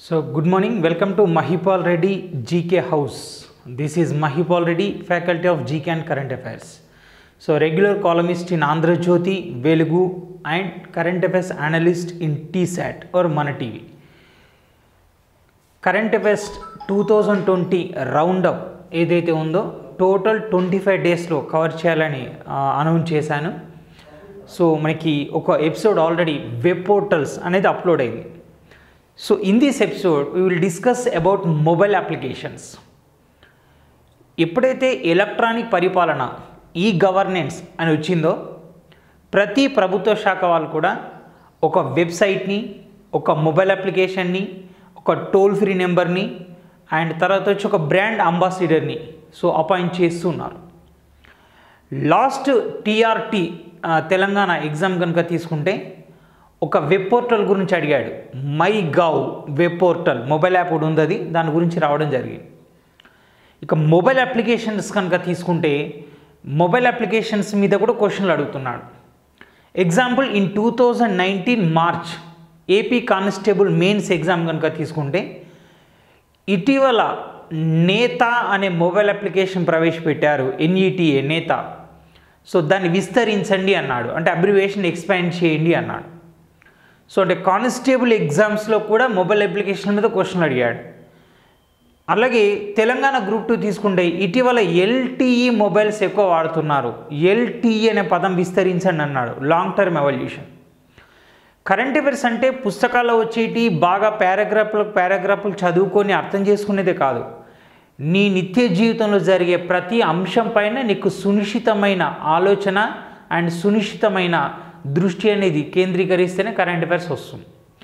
So, good morning. Welcome to Mahipal Reddy GK House. This is Mahipal Reddy, Faculty of GK and Current Affairs. So, regular columnist in Andhra Jyoti, Velugu, and current affairs analyst in TSAT or Mana TV. Current affairs two thousand twenty roundup ఏదైతే ఉందో total twenty five డేస్లో cover చేయాలని announce చేశాను so మనకి ఒక episode already web portals అనేది upload అయింది so in this episode we will discuss about mobile applications ఎప్పుడైతే ఎలక్ట్రానిక్ పరిపాలన ఈ గవర్నెన్స్ అని వచ్చిందో ప్రతి ప్రభుత్వ శాఖ వాళ్ళు కూడా ఒక వెబ్సైట్ని ఒక మొబైల్ అప్లికేషన్ని ఒక టోల్ ఫ్రీ నెంబర్ని అండ్ తర్వాత వచ్చి ఒక బ్రాండ్ అంబాసిడర్ని సో అపాయింట్ చేస్తున్నారు లాస్ట్ టీఆర్టీ తెలంగాణ ఎగ్జామ్ కనుక తీసుకుంటే ఒక వెబ్ పోర్టల్ గురించి అడిగాడు my gov web portal mobile app కూడా ఉంది అది దాని గురించి రావడం జరిగింది ఇక మొబైల్ అప్లికేషన్స్ కనుక తీసుకుంటే మొబైల్ అప్లికేషన్స్ మీద కూడా క్వశ్చన్లు అడుగుతున్నాడు example in two thousand nineteen March AP constable mains exam కనుక తీసుకుంటే ఇటీవల నేత అనే మొబైల్ అప్లికేషన్ ప్రవేశపెట్టారు ఎన్ఈటిఏ నేత సో దాన్ని విస్తరించండి అన్నాడు అంటే అబ్రివేషన్ ఎక్స్పాండ్ చేయండి అన్నాడు సో అంటే కానిస్టేబుల్ ఎగ్జామ్స్లో కూడా మొబైల్ అప్లికేషన్ మీద క్వశ్చన్లు అడిగాడు అలాగే తెలంగాణ గ్రూప్ టూ తీసుకుంటే ఇటీవల ఎల్టీఈ మొబైల్స్ ఎక్కువ వాడుతున్నారు ఎల్టీఈ అనే పదం విస్తరించండి అన్నాడు long term evolution current affairs అంటే పుస్తకాల్లో వచ్చేటి బాగా పారాగ్రాఫ్లు పారాగ్రాఫ్లు చదువుకొని అర్థం చేసుకునేదే కాదు నీ నిత్య జీవితంలో జరిగే ప్రతి అంశం పైన నీకు సునిశ్చితమైన ఆలోచన అండ్ సునిశ్చితమైన దృష్టి అనేది కేంద్రీకరిస్తేనే కరెంట్ అఫైర్స్ వస్తుంది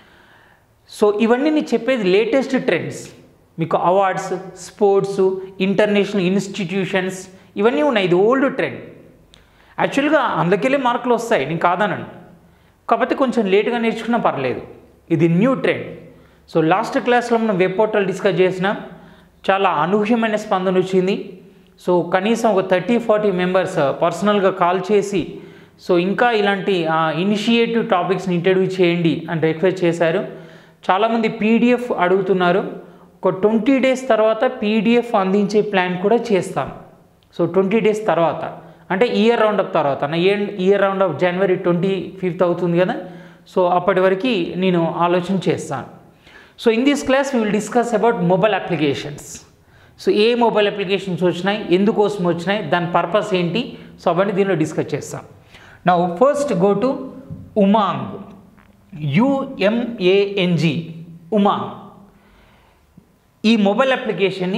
సో ఇవన్నీ నేను చెప్పేది లేటెస్ట్ ట్రెండ్స్ మీకు అవార్డ్స్ స్పోర్ట్స్ ఇంటర్నేషనల్ ఇన్స్టిట్యూషన్స్ ఇవన్నీ ఉన్నాయి ఇది ఓల్డ్ ట్రెండ్ యాక్చువల్గా అందుకెళ్ళి మార్కులు వస్తాయి నేను కాదనను కాకపోతే కొంచెం లేట్గా నేర్చుకున్నా పర్లేదు ఇది న్యూ ట్రెండ్ సో లాస్ట్ క్లాస్లో మనం వెబ్ పోర్టల్ డిస్కస్ చేసినాం చాలా అనూహ్యమైన స్పందన వచ్చింది సో కనీసం ఒక థర్టీ ఫార్టీ మెంబర్స్ పర్సనల్గా కాల్ చేసి సో ఇంకా ఇలాంటి ఇనిషియేటివ్ టాపిక్స్ని ఇంట్రడ్యూస్ చేయండి అని రిక్వెస్ట్ చేశారు చాలామంది పీడిఎఫ్ అడుగుతున్నారు ఒక ట్వంటీ డేస్ తర్వాత పీడిఎఫ్ అందించే ప్లాన్ కూడా చేస్తాం సో ట్వంటీ డేస్ తర్వాత అంటే ఇయర్ రౌండ్ అప్ తర్వాత నా year year round of January twenty fifth అవుతుంది కదా సో అప్పటి వరకు నేను ఆలోచన చేస్తాను so in this class we will discuss about mobile applications so ఏ మొబైల్ అప్లికేషన్స్ వచ్చినాయి ఎందుకోసం వచ్చినాయి దాని పర్పస్ ఏంటి సో అవన్నీ దీనిలో డిస్కస్ చేస్తాం నా first go to Umang U M A N G Umang ఈ మొబైల్ అప్లికేషన్ని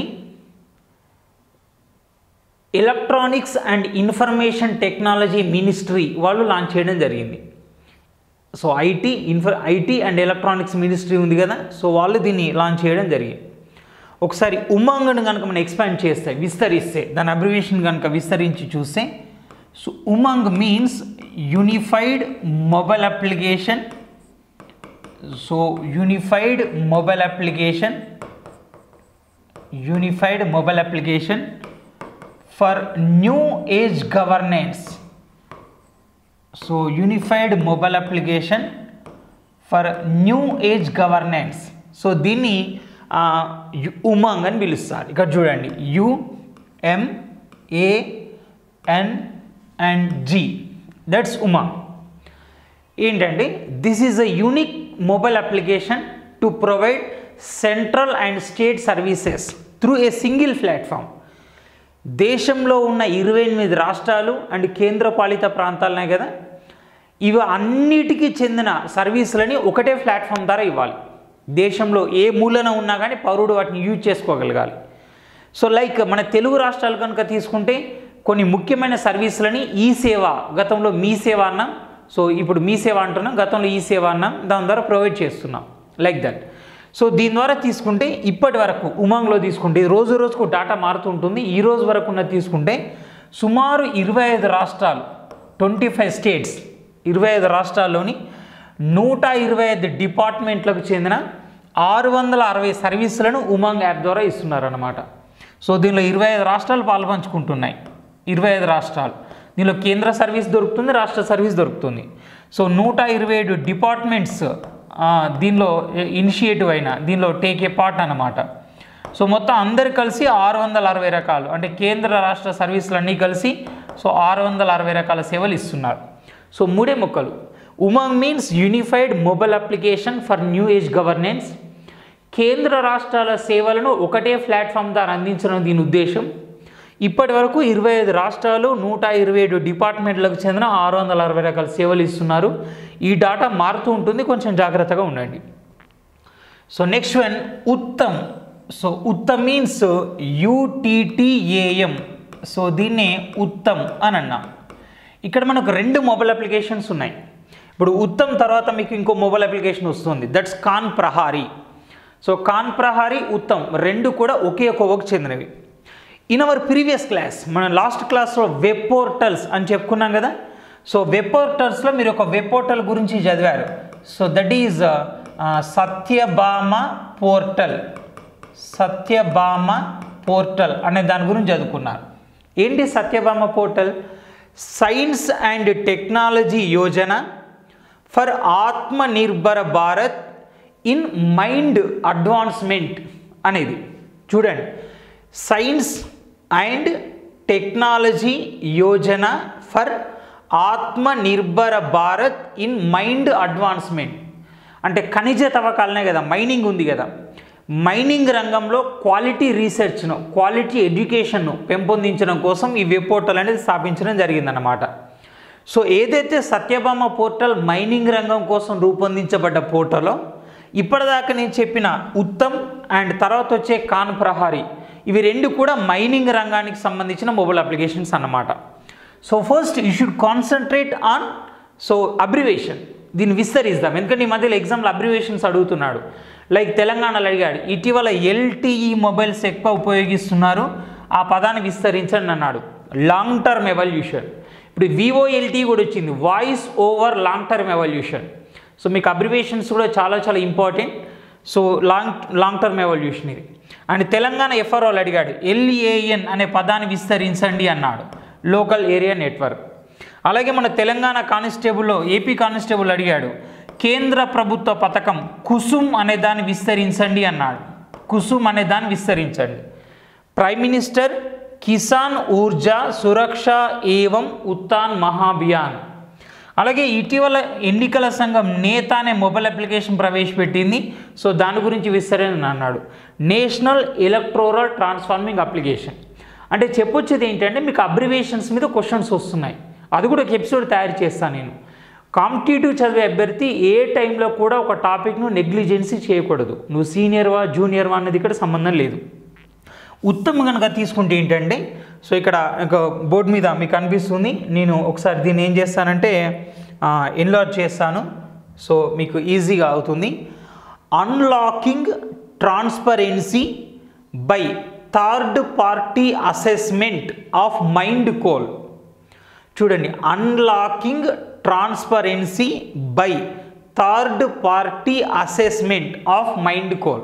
electronics and information technology ministry వాళ్ళు లాంచ్ చేయడం జరిగింది సో ఐటీ ఇన్ఫర్ ఐటీ అండ్ ఎలక్ట్రానిక్స్ మినిస్ట్రీ ఉంది కదా సో వాళ్ళు దీన్ని లాంచ్ చేయడం జరిగింది ఒకసారి ఉమాంగ్ను కనుక మనం ఎక్స్పాండ్ చేస్తే విస్తరిస్తే దాని అబ్రివేషన్ కనుక విస్తరించి చూస్తే so Umang means unified mobile application so unified mobile application unified mobile application for new age governance so unified mobile application for new age governance so దీన్ని ఉమాంగ్ అని పిలుస్తారు ఇక్కడ చూడండి U M A N and G that's Umang ఏంటంటే this is a unique mobile application to provide central and state services through a single platform దేశంలో ఉన్న ఇరవై ఎనిమిది రాష్ట్రాలు అండ్ కేంద్రపాలిత ప్రాంతాలనే కదా ఇవి అన్నిటికీ చెందిన సర్వీసులని ఒకటే ప్లాట్ఫామ్ ద్వారా ఇవ్వాలి దేశంలో ఏ మూలన ఉన్నా కానీ పౌరుడు వాటిని యూజ్ చేసుకోగలగాలి సో లైక్ మన తెలుగు రాష్ట్రాలు కనుక తీసుకుంటే కొన్ని ముఖ్యమైన సర్వీసులని ఈ సేవ గతంలో మీ సేవ అన్నాం సో ఇప్పుడు మీ సేవ అంటున్నాం గతంలో ఈ సేవ అన్నాం దాని ద్వారా ప్రొవైడ్ చేస్తున్నాం లైక్ దట్ సో దీని ద్వారా తీసుకుంటే ఇప్పటి వరకు ఉమాంగ్లో తీసుకుంటే రోజు రోజుకు డాటా మారుతుంటుంది ఈ రోజు వరకు ఉన్నది తీసుకుంటే సుమారు ఇరవై ఐదు రాష్ట్రాలు ట్వంటీ ఫైవ్ స్టేట్స్ ఇరవై ఐదు రాష్ట్రాల్లోని నూట ఇరవై ఐదు డిపార్ట్మెంట్లకు చెందిన ఆరు వందల అరవై సర్వీసులను ఉమాంగ్ యాప్ ద్వారా ఇస్తున్నారన్నమాట సో దీనిలో ఇరవై ఐదు రాష్ట్రాలు పాల్పంచుకుంటున్నాయి ఇరవై ఐదు రాష్ట్రాలు దీనిలో కేంద్ర సర్వీస్ దొరుకుతుంది రాష్ట్ర సర్వీస్ దొరుకుతుంది సో నూట ఇరవై ఏడు డిపార్ట్మెంట్స్ ఆ, దీనిలో ఇనిషియేటివ్ అయిన దీనిలో టేక్ ఏ పార్ట్ అన్నమాట సో మొత్తం అందరు కలిసి ఆరు వందల అరవై రకాలు అంటే కేంద్ర రాష్ట్ర సర్వీసులు అన్నీ కలిసి సో ఆరు వందల అరవై రకాల సేవలు ఇస్తున్నారు సో మూడే మొక్కలు Umang means unified mobile application for new age governance కేంద్ర రాష్ట్రాల సేవలను ఒకటే ప్లాట్ఫామ్ ద్వారా అందించడం దీని ఉద్దేశం ఇప్పటి వరకు ఇరవై ఐదు రాష్ట్రాలు నూట ఇరవై ఏడు డిపార్ట్మెంట్లకు చెందిన ఆరు వందల అరవై రకాల సేవలు ఇస్తున్నారు ఈ డాటా మారుతూ ఉంటుంది కొంచెం జాగ్రత్తగా ఉండండి so next one Uttam so Uttam means U T T A M so దీన్నే ఉత్తమ్ అని అన్నాం ఇక్కడ మనకు రెండు మొబైల్ అప్లికేషన్స్ ఉన్నాయి ఇప్పుడు ఉత్తమ్ తర్వాత మీకు ఇంకో మొబైల్ అప్లికేషన్ వస్తుంది దట్స్ కాన్ ప్రహారీ సో కాన్ ప్రహారీ ఉత్తమ్ రెండు కూడా ఒకే కోవకు చెందినవి ఇన్ అవర్ ప్రీవియస్ క్లాస్ మనం లాస్ట్ క్లాస్లో వెబ్ పోర్టల్స్ అని చెప్పుకున్నాం కదా సో వెబ్ పోర్టల్స్లో మీరు ఒక వెబ్ పోర్టల్ గురించి చదివారు so that is Satyabhama portal Satyabhama portal అనే దాని గురించి చదువుకున్నారు ఏంటి Satyabhama portal science and technology Yojana for Aatmanirbhar Bharat in mind advancement అనేది చూడండి science and technology Yojana for Aatmanirbhar Bharat in mind advancement అంటే ఖనిజ తవ్వకాలనే కదా మైనింగ్ ఉంది కదా మైనింగ్ రంగంలో క్వాలిటీ రీసెర్చ్ను క్వాలిటీ ఎడ్యుకేషన్ను పెంపొందించడం కోసం ఈ వెబ్ పోర్టల్ అనేది స్థాపించడం జరిగిందన్నమాట సో ఏదైతే సత్యభామ పోర్టల్ మైనింగ్ రంగం కోసం రూపొందించబడ్డ పోర్టలో ఇప్పటిదాకా నేను చెప్పిన ఉత్తమ్ అండ్ తర్వాత వచ్చే కాన్ ప్రహారీ ఇవి రెండు కూడా మైనింగ్ రంగానికి సంబంధించిన మొబైల్ అప్లికేషన్స్ అన్నమాట so first you should concentrate on so abbreviation దీన్ని విస్తరిస్తాం ఎందుకంటే ఈ మధ్యలో ఎగ్జామ్లో అబ్రివేషన్స్ అడుగుతున్నాడు లైక్ తెలంగాణలో అడిగాడు ఇటీవల ఎల్టీఈ మొబైల్స్ ఎక్కువ ఉపయోగిస్తున్నారు ఆ పదాన్ని విస్తరించండి అన్నాడు లాంగ్ టర్మ్ ఎవల్యూషన్ ఇప్పుడు వివో ఎల్టీ కూడా వచ్చింది voice over long term evolution so మీకు అబ్రివేషన్స్ కూడా చాలా చాలా important so long long term evolution ఇది అండ్ తెలంగాణ ఎఫ్ఆర్ఓలు అడిగాడు ఎల్ఏఎన్ అనే పదాన్ని విస్తరించండి అన్నాడు లోకల్ ఏరియా నెట్వర్క్ అలాగే మన తెలంగాణ కానిస్టేబుల్లో ఏపీ కానిస్టేబుల్ అడిగాడు కేంద్ర ప్రభుత్వ పథకం కుసుమ్ అనే దాన్ని విస్తరించండి అన్నాడు కుసుమ్ అనే దాన్ని విస్తరించండి ప్రైమ్ మినిస్టర్ కిసాన్ ఊర్జా సురక్ష ఏవం ఉత్తాన్ మహాభియాన్ అలాగే ఇటీవల ఎన్నికల సంఘం నేత అనే మొబైల్ అప్లికేషన్ ప్రవేశపెట్టింది సో దాని గురించి విస్తరణ అన్నాడు నేషనల్ ఎలక్ట్రోరల్ ట్రాన్స్ఫార్మింగ్ అప్లికేషన్ అంటే చెప్పొచ్చేది ఏంటంటే మీకు అబ్రివేషన్స్ మీద క్వశ్చన్స్ వస్తున్నాయి అది కూడా ఒక ఎపిసోడ్ తయారు చేస్తాను నేను కాంపిటేటివ్ చదివే అభ్యర్థి ఏ టైంలో కూడా ఒక టాపిక్ను నెగ్లిజెన్సీ చేయకూడదు నువ్వు సీనియర్వా జూనియర్వా అన్నది ఇక్కడ సంబంధం లేదు ఉత్తమ కనుక తీసుకుంటే ఏంటంటే సో ఇక్కడ ఒక బోర్డు మీద మీకు కనిపిస్తుంది నేను ఒకసారి దీన్ని ఏం చేస్తానంటే ఎన్లార్జ్ చేస్తాను సో మీకు ఈజీగా అవుతుంది unlocking transparency by third party assessment of mind coal చూడండి unlocking transparency by third party assessment of mind coal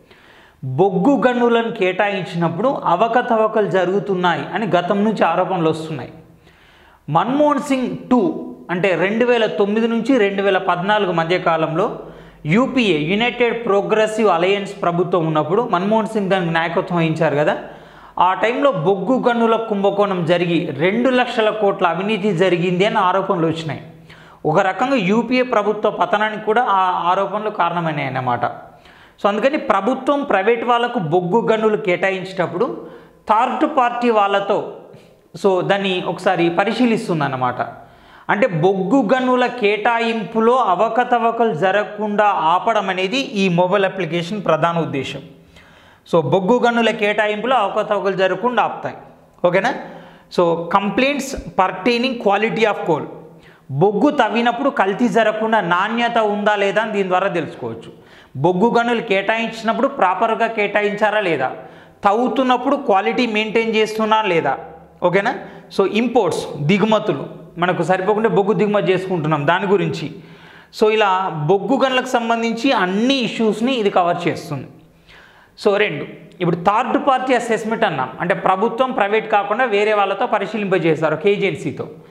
బొగ్గు గనులను కేటాయించినప్పుడు అవకతవకలు జరుగుతున్నాయి అని గతం నుంచి ఆరోపణలు వస్తున్నాయి మన్మోహన్ సింగ్ టూ అంటే రెండు వేల తొమ్మిది నుంచి రెండు వేల పద్నాలుగు మధ్య కాలంలో యూపీఏ యునైటెడ్ ప్రోగ్రెసివ్ అలయన్స్ ప్రభుత్వం ఉన్నప్పుడు మన్మోహన్ సింగ్ దానికి నాయకత్వం వహించారు కదా ఆ టైంలో బొగ్గు గనుల కుంభకోణం జరిగి రెండు లక్షల కోట్ల అవినీతి జరిగింది అని ఆరోపణలు వచ్చినాయి ఒక రకంగా యూపీఏ ప్రభుత్వ పతనానికి కూడా ఆ ఆరోపణలు కారణమైనాయి అన్నమాట సో అందుకని ప్రభుత్వం ప్రైవేట్ వాళ్ళకు బొగ్గు గనులు కేటాయించేటప్పుడు థర్డ్ పార్టీ వాళ్ళతో సో దాన్ని ఒకసారి పరిశీలిస్తుందన్నమాట అంటే బొగ్గు గనుల కేటాయింపులో అవకతవకలు జరగకుండా ఆపడం అనేది ఈ మొబైల్ అప్లికేషన్ ప్రధాన ఉద్దేశం సో బొగ్గు గన్నుల కేటాయింపులో అవకతవకలు జరగకుండా ఆపుతాయి ఓకేనా so complaints pertaining quality of coal బొగ్గు తవ్వినప్పుడు కల్తీ జరగకుండా నాణ్యత ఉందా లేదా అని దీని ద్వారా తెలుసుకోవచ్చు బొగ్గు గనులు కేటాయించినప్పుడు ప్రాపర్గా కేటాయించారా లేదా తవ్వుతున్నప్పుడు క్వాలిటీ మెయింటైన్ చేస్తున్నా లేదా ఓకేనా సో ఇంపోర్ట్స్ దిగుమతులు మనకు సరిపోకుండా బొగ్గు దిగుమతి చేసుకుంటున్నాం దాని గురించి సో ఇలా బొగ్గు గనులకు సంబంధించి అన్ని ఇష్యూస్ని ఇది కవర్ చేస్తుంది సో రెండు ఇప్పుడు థర్డ్ పార్టీ అసెస్మెంట్ అన్నాం అంటే ప్రభుత్వం ప్రైవేట్ కాకుండా వేరే వాళ్ళతో పరిశీలింపజేస్తారు ఒక ఏజెన్సీతో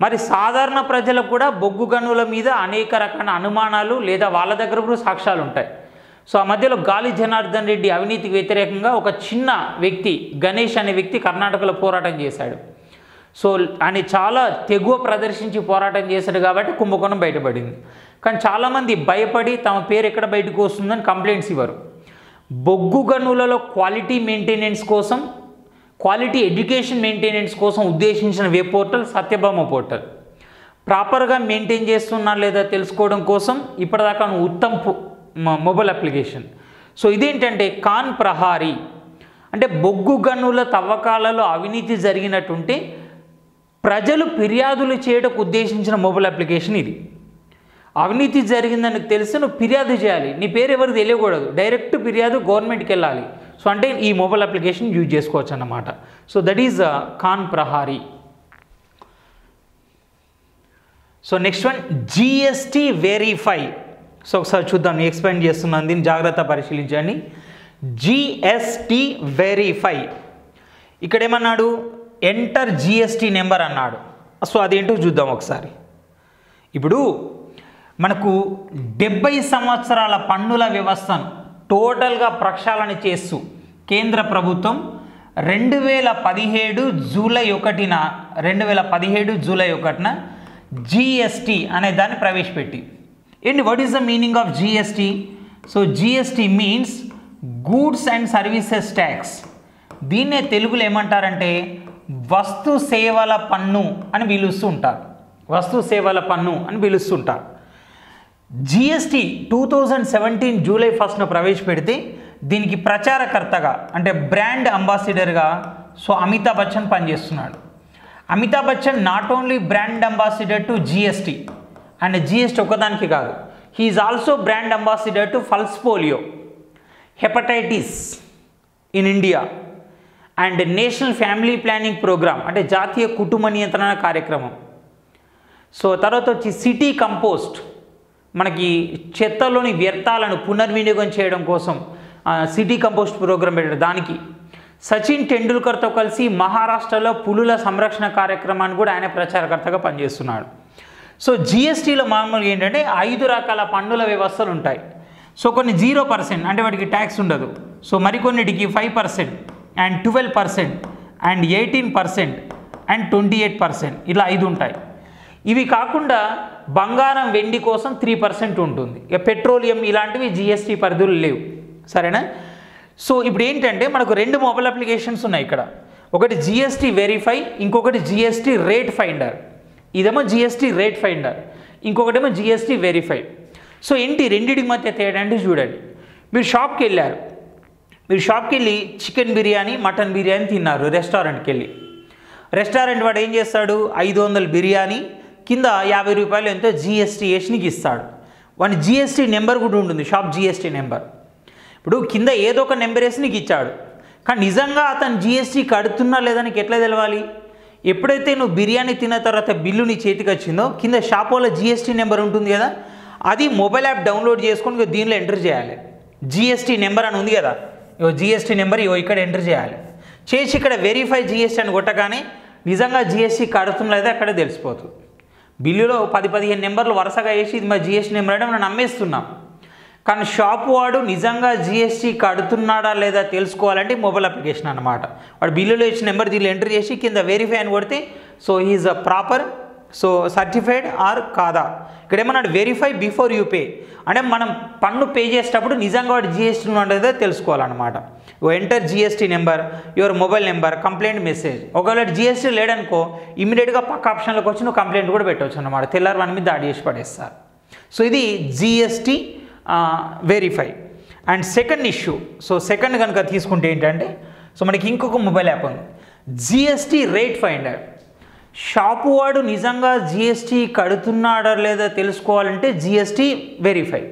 మరి సాధారణ ప్రజలకు కూడా బొగ్గు గనుల మీద అనేక రకాల అనుమానాలు లేదా వాళ్ళ దగ్గర కూడా సాక్ష్యాలు ఉంటాయి సో ఆ మధ్యలో గాలి జనార్దన్ రెడ్డి అవినీతికి వ్యతిరేకంగా ఒక చిన్న వ్యక్తి గణేష్ అనే వ్యక్తి కర్ణాటకలో పోరాటం చేశాడు సో ఆయన చాలా తెగువ ప్రదర్శించి పోరాటం చేశాడు కాబట్టి కుంభకోణం బయటపడింది కానీ చాలామంది భయపడి తమ పేరు ఎక్కడ బయటకు వస్తుందని కంప్లైంట్స్ ఇవ్వరు బొగ్గు గనులలో క్వాలిటీ మెయింటెనెన్స్ కోసం క్వాలిటీ ఎడ్యుకేషన్ మెయింటెనెన్స్ కోసం ఉద్దేశించిన వెబ్ పోర్టల్ సత్యభామ పోర్టల్ ప్రాపర్గా మెయింటైన్ చేస్తున్నా లేదా తెలుసుకోవడం కోసం ఇప్పటిదాకా ఉత్తమ్ పు- మ- మొబైల్ అప్లికేషన్ సో ఇదేంటంటే కాన్ ప్రహారీ అంటే బొగ్గు గనుల తవ్వకాలలో అవినీతి జరిగినట్టుంటే ప్రజలు ఫిర్యాదులు చేయడానికి ఉద్దేశించిన మొబైల్ అప్లికేషన్ ఇది అవినీతి జరిగిందని తెలిసి నువ్వు ఫిర్యాదు చేయాలి నీ పేరు ఎవరికి తెలియకూడదు డైరెక్ట్ ఫిర్యాదు గవర్నమెంట్కి వెళ్ళాలి సో అంటే ఈ మొబైల్ అప్లికేషన్ యూజ్ చేసుకోవచ్చు అన్నమాట so that is Khan Prahari so next one GST verify so ఒకసారి చూద్దాం నేను ఎక్స్ప్లెయిన్ చేస్తున్నాను దీన్ని జాగ్రత్త పరిశీలించండి జిఎస్టీ వెరిఫై ఇక్కడ ఏమన్నాడు ఎంటర్ జిఎస్టీ నెంబర్ అన్నాడు సో అదేంటో చూద్దాం ఒకసారి ఇప్పుడు మనకు డెబ్బై సంవత్సరాల పన్నుల వ్యవస్థను టోటల్గా ప్రక్షాళన చేస్తూ కేంద్ర ప్రభుత్వం రెండు వేల పదిహేడు జూలై ఒకటిన రెండు వేల పదిహేడు జూలై ఒకటిన జిఎస్టీ అనే దాన్ని ప్రవేశపెట్టి ఏంటి what is the meaning of GST so GST means goods and services tax దీన్నే తెలుగులో ఏమంటారంటే వస్తు సేవల పన్ను అని పిలుస్తూ ఉంటారు వస్తు సేవల పన్ను అని పిలుస్తుంటారు GST two thousand seventeen July ఫస్ట్ను ప్రవేశపెడితే దీనికి ప్రచారకర్తగా అంటే బ్రాండ్ అంబాసిడర్గా సో అమితాబ్ బచ్చన్ పనిచేస్తున్నాడు Amitabh Bachchan not only brand ambassador to GST and GST ఒకదానికి కాదు he is also brand ambassador to pulse polio hepatitis in India and national family planning programme అంటే జాతీయ కుటుంబ నియంత్రణ కార్యక్రమం సో తర్వాత వచ్చి సిటీ కంపోస్ట్ మనకి చెత్తలోని వ్యర్థాలను పునర్వినియోగం చేయడం కోసం ఆ, సిటీ కంపోస్ట్ ప్రోగ్రాం పెట్టారు దానికి సచిన్ టెండూల్కర్తో కలిసి మహారాష్ట్రలో పులుల సంరక్షణ కార్యక్రమాన్ని కూడా ఆయన ప్రచారకర్తగా పనిచేస్తున్నాడు సో జిఎస్టీలో మామూలుగా ఏంటంటే ఐదు రకాల పన్నుల వ్యవస్థలు ఉంటాయి సో కొన్ని జీరో పర్సెంట్ అంటే వాటికి ట్యాక్స్ ఉండదు సో మరికొన్నిటికి five percent and twelve percent and eighteen percent and twenty eight percent ఇలా ఐదు ఉంటాయి ఇవి కాకుండా బంగారం వెండి కోసం త్రీ పర్సెంట్ ఉంటుంది ఇక పెట్రోలియం ఇలాంటివి జిఎస్టీ పరిధులు లేవు సరేనా సో ఇప్పుడు ఏంటంటే మనకు రెండు మొబైల్ అప్లికేషన్స్ ఉన్నాయి ఇక్కడ ఒకటి జిఎస్టీ వెరిఫై ఇంకొకటి జిఎస్టీ రేట్ ఫైండర్ ఇదేమో జిఎస్టీ రేట్ ఫైండర్ ఇంకొకటేమో జిఎస్టీ వెరిఫై సో ఏంటి రెండింటికి మధ్య తేడా అంటే చూడండి మీరు షాప్కి వెళ్ళారు మీరు షాప్కి వెళ్ళి చికెన్ బిర్యానీ మటన్ బిర్యానీ తిన్నారు రెస్టారెంట్కి వెళ్ళి రెస్టారెంట్ వాడు ఏం చేస్తాడు ఐదు వందల బిర్యానీ కింద యాభై రూపాయలు ఎంతో జిఎస్టీ వేసి నీకు ఇస్తాడు వాని జిఎస్టీ నెంబర్ కూడా ఉంటుంది షాప్ జిఎస్టీ నెంబర్ ఇప్పుడు కింద ఏదో ఒక నెంబర్ వేసి నీకు ఇచ్చాడు కానీ నిజంగా అతను జిఎస్టీ కడుతున్నా లేదా నీకు ఎట్లా తెలవాలి ఎప్పుడైతే నువ్వు బిర్యానీ తిన్న తర్వాత బిల్లు నీ చేతికి వచ్చిందో కింద షాప్ వాళ్ళ జిఎస్టీ నెంబర్ ఉంటుంది కదా అది మొబైల్ యాప్ డౌన్లోడ్ చేసుకొని ఇగో దీనిలో ఎంటర్ చేయాలి జిఎస్టీ నెంబర్ అని ఉంది కదా ఇగో జిఎస్టీ నెంబర్ ఇగో ఇక్కడ ఎంటర్ చేయాలి చేసి ఇక్కడ వెరిఫై జిఎస్టీ అని కొట్టగానే నిజంగా జిఎస్టీ కడుతున్నా లేదా అక్కడే తెలిసిపోతుంది బిల్లులో పది పదిహేను నెంబర్లు వరుసగా వేసి ఇది మా జిఎస్టీ నెంబర్ అంటే మనం నమ్మేస్తున్నాం కానీ షాప్ వాడు నిజంగా జిఎస్టీ కడుతున్నాడా లేదా తెలుసుకోవాలంటే మొబైల్ అప్లికేషన్ అనమాట వాడు బిల్లులో ఇచ్చిన నెంబర్ దీనిలో ఎంటర్ చేసి కింద వెరిఫై అని కొడితే so is a proper so certified or కాదా ఇక్కడ ఏమన్నాడు వెరిఫై బిఫోర్ యూ పే అంటే మనం పన్ను పే చేసేటప్పుడు నిజంగా వాడు జిఎస్టీ ఉండేదో తెలుసుకోవాలన్నమాట enter GST number your mobile number complaint message ఒకవేళ జిఎస్టీ లేడనుకో ఇమీడియట్గా పక్క ఆప్షన్లోకి వచ్చి నువ్వు కంప్లైంట్ కూడా పెట్టవచ్చు అనమాట తెల్లారి వాని మీద దాడి చేసి పడేస్తారు సో ఇది GST verify and second issue so second కనుక తీసుకుంటే ఏంటంటే సో మనకి ఇంకొక మొబైల్ యాప్ ఉంది జిఎస్టీ రేట్ ఫైండర్ షాపు వాడు నిజంగా జిఎస్టీ కడుతున్నాడా లేదా తెలుసుకోవాలంటే జిఎస్టీ వెరిఫై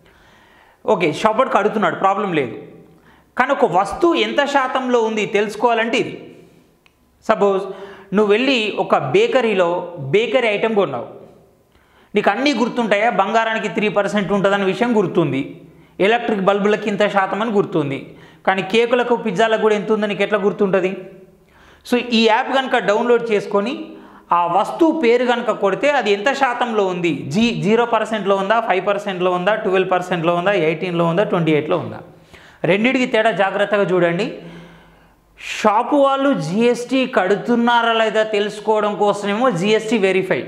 ఓకే షాప్ వాడు కడుతున్నాడు ప్రాబ్లం లేదు కానీ ఒక వస్తువు ఎంత శాతంలో ఉంది తెలుసుకోవాలంటే ఇది సపోజ్ నువ్వు వెళ్ళి ఒక బేకరీలో బేకరీ ఐటెం కొన్నావు నీకు అన్నీ గుర్తుంటాయా బంగారానికి త్రీ పర్సెంట్ ఉంటుందన్న విషయం గుర్తుంది ఎలక్ట్రిక్ బల్బులకి ఇంత శాతం అని గుర్తుంది కానీ కేకులకు పిజ్జాలకు కూడా ఎంత ఉందో నీకు ఎట్లా గుర్తుంటుంది సో ఈ యాప్ కనుక డౌన్లోడ్ చేసుకొని ఆ వస్తువు పేరు కనుక కొడితే అది ఎంత శాతంలో ఉంది జీ జీరో పర్సెంట్లో ఉందా ఫైవ్ పర్సెంట్లో ఉందా ట్వెల్వ్ పర్సెంట్లో ఉందా ఎయిటీన్లో ఉందా ట్వంటీ ఎయిట్లో ఉందా రెండింటికి తేడా జాగ్రత్తగా చూడండి షాపు వాళ్ళు జిఎస్టీ కడుతున్నారా లేదా తెలుసుకోవడం కోసమేమో జిఎస్టీ వెరిఫై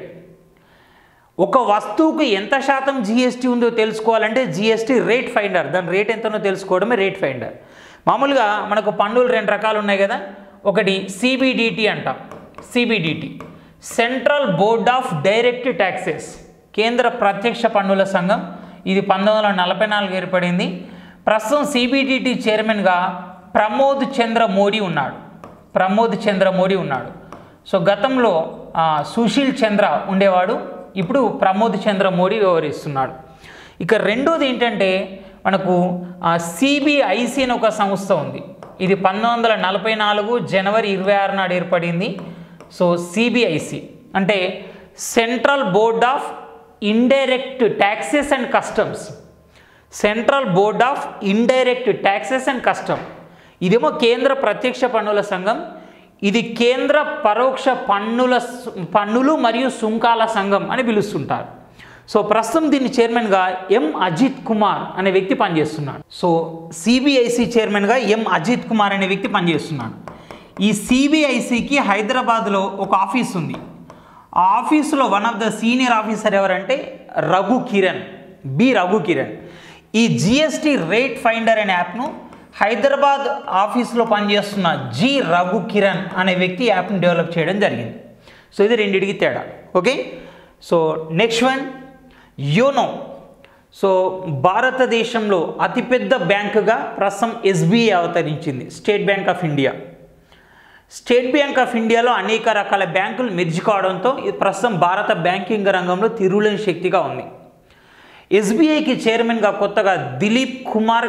ఒక వస్తువుకు ఎంత శాతం జిఎస్టీ ఉందో తెలుసుకోవాలంటే జిఎస్టీ రేట్ ఫైండర్ దాని రేట్ ఎంతనో తెలుసుకోవడమే రేట్ ఫైండర్ మామూలుగా మనకు పన్నులు రెండు రకాలు ఉన్నాయి కదా ఒకటి సిబిడిటి అంటాం CBDT central board of direct taxes కేంద్ర ప్రత్యక్ష పన్నుల సంఘం ఇది పంతొమ్మిది వందల నలభై నాలుగు ఏర్పడింది ప్రస్తుతం సిబిడిటి చైర్మన్గా ప్రమోద్ చంద్ర మోడీ ఉన్నాడు ప్రమోద్ చంద్ర మోడీ ఉన్నాడు సో గతంలో ఆ, సుశీల్ చంద్ర ఉండేవాడు ఇప్పుడు ప్రమోద్ చంద్ర మోడీ వ్యవహరిస్తున్నాడు ఇక రెండోది ఏంటంటే మనకు సిబిఐసి అని ఒక సంస్థ ఉంది ఇది పంతొమ్మిది వందల నలభై నాలుగు జనవరి ఇరవై ఆరు నాడు ఏర్పడింది సో సిబిఐసి అంటే central board of indirect taxes and customs central board of indirect taxes and custom ఇదేమో కేంద్ర ప్రత్యక్ష పన్నుల సంఘం ఇది కేంద్ర పరోక్ష పన్నుల సు- పన్నులు మరియు సుంకాల సంఘం అని పిలుస్తుంటారు సో ప్రస్తుతం దీని చైర్మన్గా ఎం అజిత్ కుమార్ అనే వ్యక్తి పనిచేస్తున్నాడు సో సిబిఐసి చైర్మన్గా ఎం అజిత్ కుమార్ అనే వ్యక్తి పనిచేస్తున్నాడు ఈ సిబిఐసికి హైదరాబాద్లో ఒక ఆఫీస్ ఉంది ఆ ఆఫీసులో one of the senior officer ఎవరంటే రఘు కిరణ్ బి రఘు కిరణ్ ఈ జిఎస్టి రేట్ ఫైండర్ అనే యాప్ను హైదరాబాద్ ఆఫీస్లో పనిచేస్తున్న జి రఘు కిరణ్ అనే వ్యక్తి యాప్ని డెవలప్ చేయడం జరిగింది సో ఇది రెండింటికి తేడా okay so next one YONO so భారతదేశంలో అతిపెద్ద బ్యాంకుగా ప్రస్తుతం ఎస్బీఐ అవతరించింది State Bank of India State Bank of ఇండియాలో అనేక రకాల బ్యాంకులు మెర్జ్ కావడంతో ఇది ప్రస్తుతం భారత బ్యాంకింగ్ రంగంలో తిరుగులేని శక్తిగా ఉంది ఎస్బీఐకి చైర్మన్గా కొత్తగా దిలీప్ కుమార్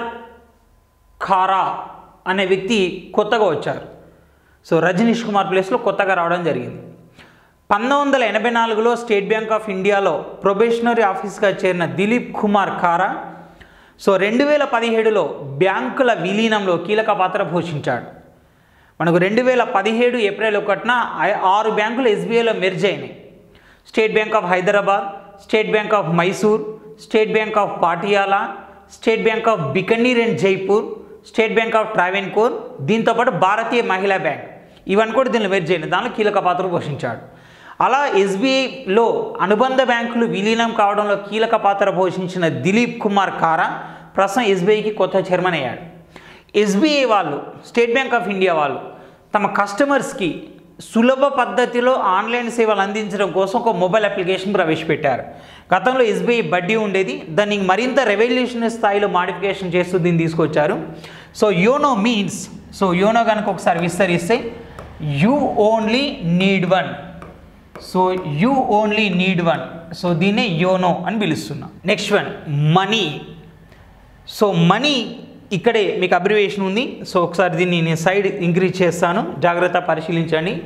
ఖారా అనే వ్యక్తి కొత్తగా వచ్చారు సో రజనీష్ కుమార్ ప్లేస్లో కొత్తగా రావడం జరిగింది పంతొమ్మిది వందల ఎనభై నాలుగులో స్టేట్ బ్యాంక్ ఆఫ్ ఇండియాలో ప్రొబేషనరీ ఆఫీస్గా చేరిన దిలీప్ కుమార్ ఖారా సో రెండు వేల పదిహేడులో బ్యాంకుల విలీనంలో కీలక పాత్ర పోషించాడు మనకు రెండు వేల పదిహేడు ఏప్రిల్ ఒకటిన ఐ- ఆరు బ్యాంకులు ఎస్బీఐలో మెర్జ్ అయినాయి State Bank of Hyderabad State Bank of Mysore State Bank of Patiala State Bank of Bikaner and Jaipur State Bank of Travancore దీంతోపాటు భారతీయ మహిళా బ్యాంక్ ఇవన్నీ కూడా దీనిలో మెర్జ్ అయినాయి దానిలో కీలక పాత్ర పోషించాడు అలా ఎస్బీఐలో అనుబంధ బ్యాంకులు విలీనం కావడంలో కీలక పాత్ర పోషించిన దిలీప్ కుమార్ ఖారా ప్రస్తుతం ఎస్బీఐకి కొత్త చైర్మన్ అయ్యాడు ఎస్బీఐ వాళ్ళు స్టేట్ బ్యాంక్ ఆఫ్ ఇండియా వాళ్ళు తమ కస్టమర్స్కి సులభ పద్ధతిలో ఆన్లైన్ సేవలు అందించడం కోసం ఒక మొబైల్ అప్లికేషన్ ప్రవేశపెట్టారు గతంలో ఎస్బీఐ బడ్డీ ఉండేది దాన్ని మరింత రెవల్యూషనరీ స్థాయిలో మాడిఫికేషన్ చేస్తూ దీన్ని తీసుకొచ్చారు so YONO means so YONO కనుక ఒకసారి విస్తరిస్తే you only need one so you only need one so దీన్నే యోనో అని పిలుస్తున్నాం next one MANI so MANI ఇక్కడే మీకు అబ్రివేషన్ ఉంది సో ఒకసారి దీన్ని నేను సైడ్ ఇంక్రీజ్ చేస్తాను జాగ్రత్త పరిశీలించండి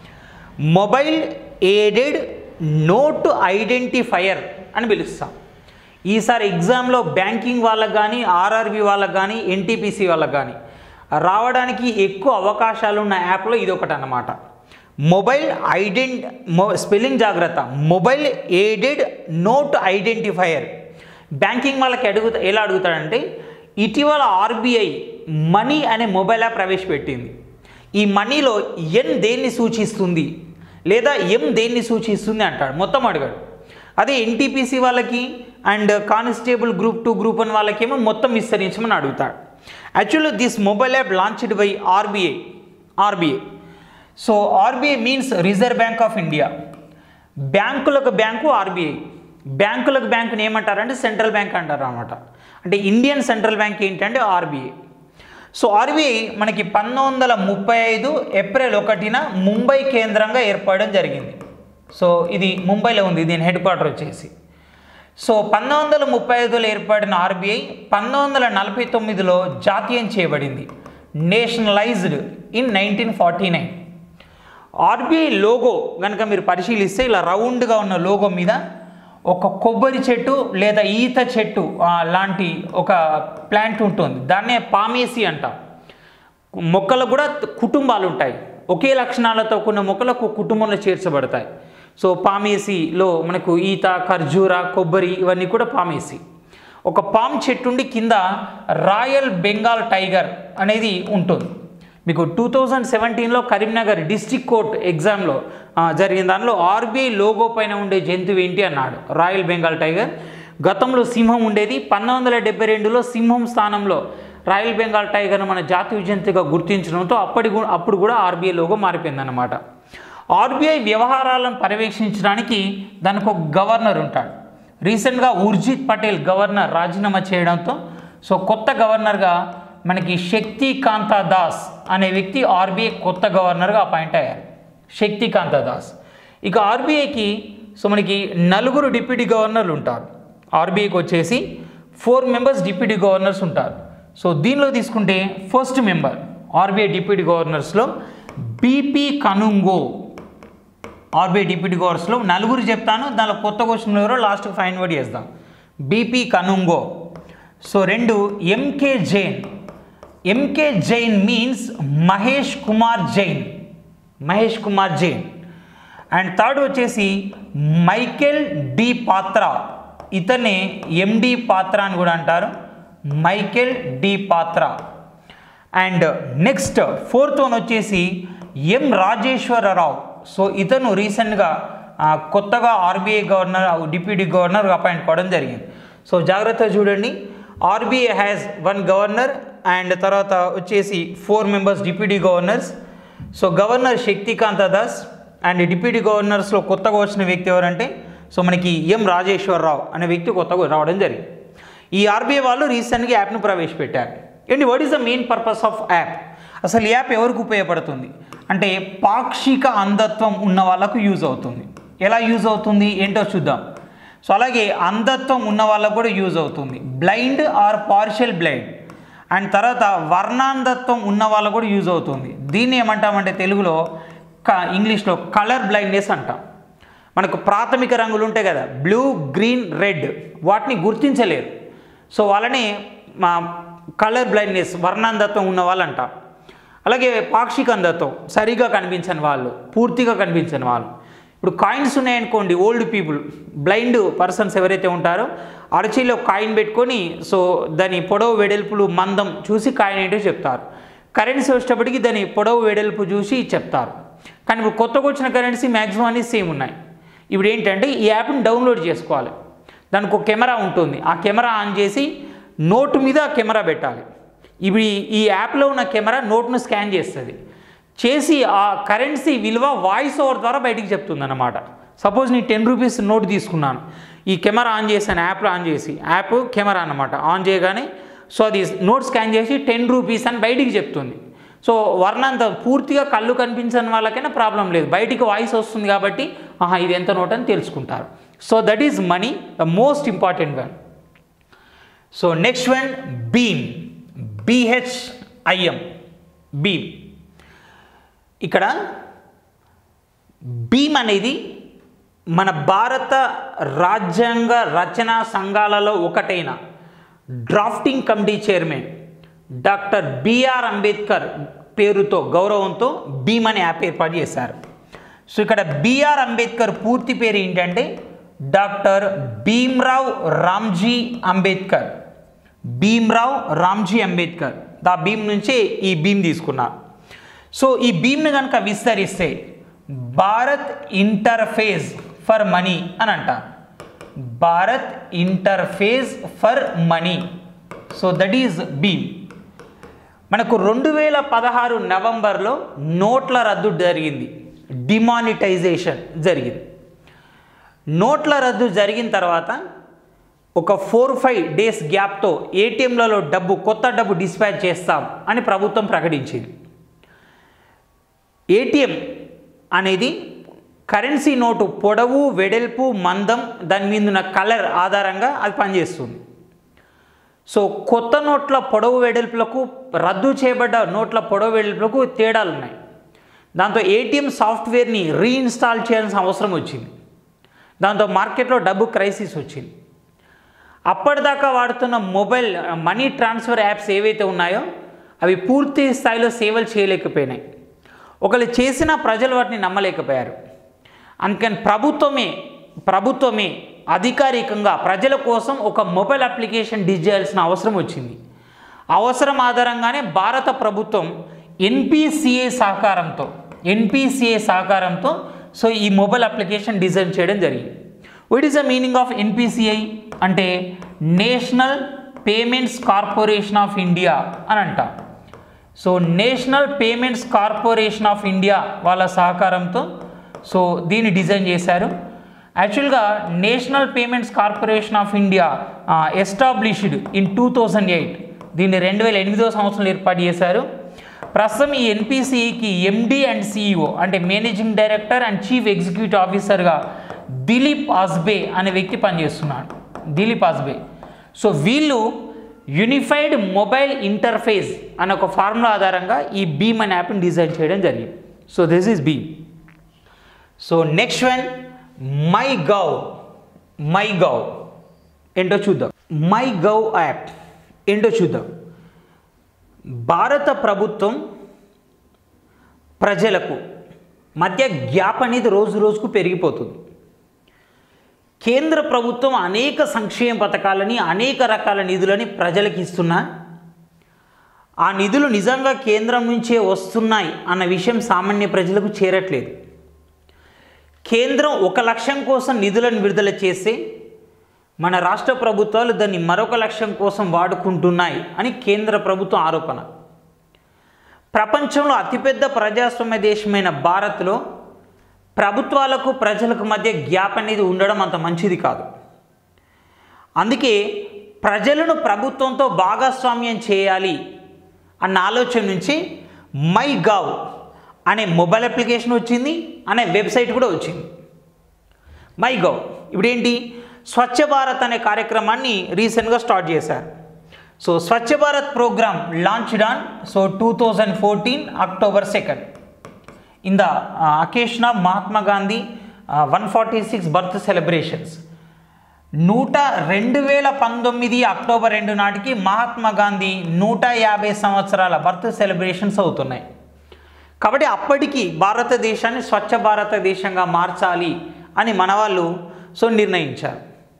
మొబైల్ ఎయిడెడ్ నోట్ ఐడెంటిఫైయర్ అని పిలుస్తాం ఈసారి ఎగ్జామ్లో బ్యాంకింగ్ వాళ్ళకి కానీ ఆర్ఆర్బి వాళ్ళకి కానీ ఎన్టీపీసీ వాళ్ళకి కానీ రావడానికి ఎక్కువ అవకాశాలు ఉన్న యాప్లో ఇది ఒకటి అన్నమాట మొబైల్ ఐడెంట్ మొ స్పెల్లింగ్ జాగ్రత్త mobile aided note identifier banking వాళ్ళకి అడుగుతా ఎలా అడుగుతాడంటే ఇటీవల ఆర్బీఐ మనీ అనే మొబైల్ యాప్ ప్రవేశపెట్టింది ఈ మనీలో ఎన్ దేన్ని సూచిస్తుంది లేదా ఎం దేన్ని సూచిస్తుంది అంటాడు మొత్తం అడిగాడు అదే ఎన్టీపీసీ వాళ్ళకి and constable group two group one వాళ్ళకేమో మొత్తం విస్తరించమని అడుగుతాడు actually this mobile app launched by RBI RBI so RBI means Reserve Bank of India బ్యాంకులకు బ్యాంకు ఆర్బీఐ బ్యాంకులకు బ్యాంకుని ఏమంటారంటే సెంట్రల్ బ్యాంక్ అంటారు అనమాట అంటే ఇండియన్ సెంట్రల్ బ్యాంక్ ఏంటంటే ఆర్బీఐ సో ఆర్బీఐ మనకి పంతొమ్మిది వందల ముప్పై ఐదు ఏప్రిల్ ఒకటిన ముంబై కేంద్రంగా ఏర్పడడం జరిగింది సో ఇది ముంబైలో ఉంది దీని హెడ్ క్వార్టర్ వచ్చేసి సో పంతొమ్మిది వందల ముప్పై ఐదులో ఏర్పడిన ఆర్బీఐ పంతొమ్మిది వందల నలభై తొమ్మిదిలో జాతీయం చేయబడింది nationalised in nineteen forty nine RBI logo కనుక మీరు పరిశీలిస్తే ఇలా రౌండ్గా ఉన్న లోగో మీద ఒక కొబ్బరి చెట్టు లేదా ఈత చెట్టు ఆ, లాంటి ఒక ప్లాంట్ ఉంటుంది దాన్నే పామేసి అంటాం మొక్కలకు కూడా కుటుంబాలు ఉంటాయి ఒకే లక్షణాలతో కొన్ని మొక్కలకు కుటుంబంలో చేర్చబడతాయి సో పామేసిలో మనకు ఈత ఖర్జూర కొబ్బరి ఇవన్నీ కూడా పామేసి ఒక పామ్ చెట్టు ఉండి కింద రాయల్ బెంగాల్ టైగర్ అనేది ఉంటుంది మీకు టూ థౌజండ్ సెవెంటీన్లో కరీంనగర్ డిస్ట్రిక్ట్ కోర్ట్ ఎగ్జామ్లో ఆ, జరిగిన దానిలో ఆర్బీఐ లోగో పైన ఉండే జంతువు ఏంటి అన్నాడు రాయల్ బెంగాల్ టైగర్ గతంలో సింహం ఉండేది పంతొమ్మిది వందల డెబ్బై రెండులో సింహం స్థానంలో రాయల్ బెంగాల్ టైగర్ను మన జాతీయ జంతువుగా గుర్తించడంతో అప్పటి గు- అప్పుడు కూడా ఆర్బీఐ లోగో మారిపోయిందన్నమాట ఆర్బీఐ వ్యవహారాలను పర్యవేక్షించడానికి దానికి ఒక గవర్నర్ ఉంటాడు రీసెంట్గా ఉర్జిత్ పటేల్ గవర్నర్ రాజీనామా చేయడంతో సో కొత్త గవర్నర్గా మనకి శక్తికాంత దాస్ అనే వ్యక్తి ఆర్బీఐ కొత్త గవర్నర్గా అపాయింట్ అయ్యారు శక్తికాంత దాస్ ఇక ఆర్బీఐకి సో మనకి నలుగురు డిప్యూటీ గవర్నర్లు ఉంటారు ఆర్బీఐకి వచ్చేసి ఫోర్ మెంబర్స్ డిప్యూటీ గవర్నర్స్ ఉంటారు సో దీనిలో తీసుకుంటే ఫస్ట్ మెంబర్ ఆర్బీఐ డిప్యూటీ గవర్నర్స్లో బీపీ కనుంగో ఆర్బీఐ డిప్యూటీ గవర్నర్స్లో నలుగురు చెప్తాను దానిలో కొత్త క్వశ్చన్ ఎవరో లాస్ట్ ఫైన్ వర్డ్ చేద్దాం బీపీ కనుంగో సో రెండు MK Jain MK Jain means Mahesh Kumar Jain Mahesh Kumar Jain and third వచ్చేసి మైకెల్ డి పాత్ర ఇతనే ఎండి పాత్ర అని కూడా అంటారు Michael D Patra and next fourth one వచ్చేసి ఎం రాజేశ్వరరావు సో ఇతను రీసెంట్గా ఆ, కొత్తగా RBI governor deputy governor appoint కావడం జరిగింది సో జాగ్రత్తగా చూడండి RBI has one governor and తర్వాత వచ్చేసి four members deputy governors so governor Shaktikanta Das and deputy గవర్నర్స్లో కొత్తగా వచ్చిన వ్యక్తి ఎవరంటే సో మనకి ఎం రాజేశ్వరరావు అనే వ్యక్తి కొత్తగా రావడం జరిగింది ఈ ఆర్బీఐ వాళ్ళు రీసెంట్గా యాప్ను ప్రవేశపెట్టారు ఏంటి what is the main purpose of app అసలు ఈ యాప్ ఎవరికి ఉపయోగపడుతుంది అంటే పాక్షిక అంధత్వం ఉన్న వాళ్ళకు యూజ్ అవుతుంది ఎలా యూజ్ అవుతుంది ఏంటో చూద్దాం సో అలాగే అంధత్వం ఉన్న వాళ్ళకు కూడా యూజ్ అవుతుంది blind or partial blind and తర్వాత వర్ణాంధత్వం ఉన్న వాళ్ళకు కూడా యూజ్ అవుతుంది దీన్ని ఏమంటామంటే తెలుగులో క ఇంగ్లీష్లో కలర్ బ్లైండ్నెస్ అంటాం మనకు ప్రాథమిక రంగులు ఉంటాయి కదా బ్లూ గ్రీన్ రెడ్ వాటిని గుర్తించలేరు సో వాళ్ళని మా కలర్ బ్లైండ్నెస్ వర్ణాంధత్వం ఉన్న వాళ్ళు అంటాం అలాగే పాక్షిక అంధత్వం సరిగా కనిపించని వాళ్ళు పూర్తిగా కనిపించని వాళ్ళు ఇప్పుడు కాయిన్స్ ఉన్నాయనుకోండి ఓల్డ్ పీపుల్ బ్లైండ్ పర్సన్స్ ఎవరైతే ఉంటారో అరచేలో కాయిన్ పెట్టుకొని సో దాని పొడవు వెడల్పులు మందం చూసి కాయిన్ ఏంటో చెప్తారు కరెన్సీ వచ్చేటప్పటికి దాని పొడవు వెడల్పు చూసి చెప్తారు కానీ ఇప్పుడు కొత్తగా వచ్చిన కరెన్సీ మ్యాక్సిమం అన్ని సేమ్ ఉన్నాయి ఇప్పుడు ఏంటంటే ఈ యాప్ని డౌన్లోడ్ చేసుకోవాలి దానికి ఒక కెమెరా ఉంటుంది ఆ కెమెరా ఆన్ చేసి నోటు మీద కెమెరా పెట్టాలి ఇప్పుడు ఈ- ఈ యాప్లో ఉన్న కెమెరా నోట్ను స్కాన్ చేస్తుంది చేసి ఆ కరెన్సీ విలువ వాయిస్ ఓవర్ ద్వారా బయటికి చెప్తుంది అన్నమాట సపోజ్ నేను టెన్ రూపీస్ నోట్ తీసుకున్నాను ఈ కెమెరా ఆన్ చేశాను యాప్లో ఆన్ చేసి యాప్ కెమెరా అన్నమాట ఆన్ చేయగానే సో అది నోట్ స్కాన్ చేసి టెన్ రూపీస్ అని బయటికి చెప్తుంది సో వర్ణంత పూర్తిగా కళ్ళు కనిపించని వాళ్ళకైనా ప్రాబ్లం లేదు బయటికి వాయిస్ వస్తుంది కాబట్టి ఆహా ఇది ఎంత నోట్ అని తెలుసుకుంటారు so that is MANI the most important one so next one Bhim B H I M Bhim ఇక్కడ బీమ్ అనేది మన భారత రాజ్యాంగ రచనా సంఘాలలో ఒకటైన drafting committee chairman doctor BR Ambedkar పేరుతో గౌరవంతో భీమ్ అనే యాప్ ఏర్పాటు చేశారు సో ఇక్కడ బిఆర్ అంబేద్కర్ పూర్తి పేరు ఏంటంటే డాక్టర్ భీమ్రావ్ రామ్జీ అంబేద్కర్ భీమ్రావ్ రామ్జీ అంబేద్కర్ దా భీమ్ నుంచే ఈ భీమ్ తీసుకున్నారు సో ఈ భీమ్ని కనుక విస్తరిస్తే భారత్ ఇంటర్ఫేస్ ఫర్ మనీ అని అంటారు Bharat interface for money so that is Bhim మనకు రెండు వేల పదహారు నవంబర్లో నోట్ల రద్దు జరిగింది డిమానిటైజేషన్ జరిగింది నోట్ల రద్దు జరిగిన తర్వాత ఒక ఫోర్ ఫైవ్ డేస్ గ్యాప్తో ఏటీఎంలలో డబ్బు కొత్త డబ్బు డిస్పాచ్ చేస్తాం అని ప్రభుత్వం ప్రకటించింది ఏటీఎం అనేది కరెన్సీ నోటు పొడవు వెడల్పు మందం దాని మీద ఉన్న కలర్ ఆధారంగా అది పనిచేస్తుంది సో కొత్త నోట్ల పొడవు వెడల్పులకు రద్దు చేయబడ్డ నోట్ల పొడవు వెడల్పులకు తేడాలు ఉన్నాయి దాంతో ఏటీఎం సాఫ్ట్వేర్ని రీఇన్స్టాల్ చేయాల్సిన అవసరం వచ్చింది దాంతో మార్కెట్లో డబ్బు క్రైసిస్ వచ్చింది అప్పటిదాకా వాడుతున్న మొబైల్ మనీ ట్రాన్స్ఫర్ యాప్స్ ఏవైతే ఉన్నాయో అవి పూర్తి స్థాయిలో సేవలు చేయలేకపోయినాయి ఒకళ్ళు చేసిన ప్రజలు వాటిని నమ్మలేకపోయారు అందుకని ప్రభుత్వమే ప్రభుత్వమే అధికారికంగా ప్రజల కోసం ఒక మొబైల్ అప్లికేషన్ డిజ్ చేయాల్సిన అవసరం వచ్చింది అవసరం ఆధారంగానే భారత ప్రభుత్వం ఎన్పిసిఏ సహకారంతో ఎన్పిసిఏ సహకారంతో సో ఈ మొబైల్ అప్లికేషన్ డిజైన్ చేయడం జరిగింది what is the meaning of NPCI అంటే national payments corporation of India అని అంటాం so national payments corporation of India వాళ్ళ సహకారంతో సో దీన్ని డిజైన్ చేశారు యాక్చువల్గా national payments corporation of India established in two thousand eight దీన్ని రెండు వేల ఎనిమిదో సంవత్సరంలో ఏర్పాటు చేశారు ప్రస్తుతం ఈ ఎన్పిసిఈకి ఎండి అండ్ సిఇఓ అంటే managing director and chief executive ఆఫీసర్గా దిలీప్ ఆస్బే అనే వ్యక్తి పనిచేస్తున్నాడు దిలీప్ ఆస్బే సో వీళ్ళు యూనిఫైడ్ మొబైల్ ఇంటర్ఫేస్ అనే ఒక ఫార్ములా ఆధారంగా ఈ బీమ్ అనే యాప్ని డిజైన్ చేయడం జరిగింది so this is Bhim so next one my gov my gov ఏంటో చూద్దాం మై గవ్ యాప్ ఏంటో చూద్దాం భారత ప్రభుత్వం ప్రజలకు మధ్య గ్యాప్ అనేది రోజు రోజుకు పెరిగిపోతుంది కేంద్ర ప్రభుత్వం అనేక సంక్షేమ పథకాలని అనేక రకాల నిధులని ప్రజలకు ఇస్తున్నా ఆ నిధులు నిజంగా కేంద్రం నుంచే వస్తున్నాయి అన్న విషయం సామాన్య ప్రజలకు చేరట్లేదు కేంద్రం ఒక లక్ష్యం కోసం నిధులను విడుదల చేస్తే మన రాష్ట్ర ప్రభుత్వాలు దాన్ని మరొక లక్ష్యం కోసం వాడుకుంటున్నాయి అని కేంద్ర ప్రభుత్వం ఆరోపణ ప్రపంచంలో అతిపెద్ద ప్రజాస్వామ్య దేశమైన భారత్లో ప్రభుత్వాలకు ప్రజలకు మధ్య గ్యాప్ అనేది ఉండడం అంత మంచిది కాదు అందుకే ప్రజలను ప్రభుత్వంతో భాగస్వామ్యం చేయాలి అన్న ఆలోచన నుంచి మై గావ్ అనే మొబైల్ అప్లికేషన్ వచ్చింది అనే వెబ్సైట్ కూడా వచ్చింది మై గవ్ ఇప్పుడు ఏంటి స్వచ్ఛ భారత్ అనే కార్యక్రమాన్ని రీసెంట్గా స్టార్ట్ చేశారు so Swachh Bharat programme launched on so two thousand fourteen October second in the occasion of Mahatma Gandhi one forty six birth celebrations నూట రెండు వేల పంతొమ్మిది అక్టోబర్ రెండు నాటికి మహాత్మా గాంధీ నూట యాభై సంవత్సరాల బర్త్ సెలబ్రేషన్స్ అవుతున్నాయి కాబట్టి అప్పటికి భారతదేశాన్ని స్వచ్ఛ భారతదేశంగా మార్చాలి అని మన వాళ్ళు సో నిర్ణయించారు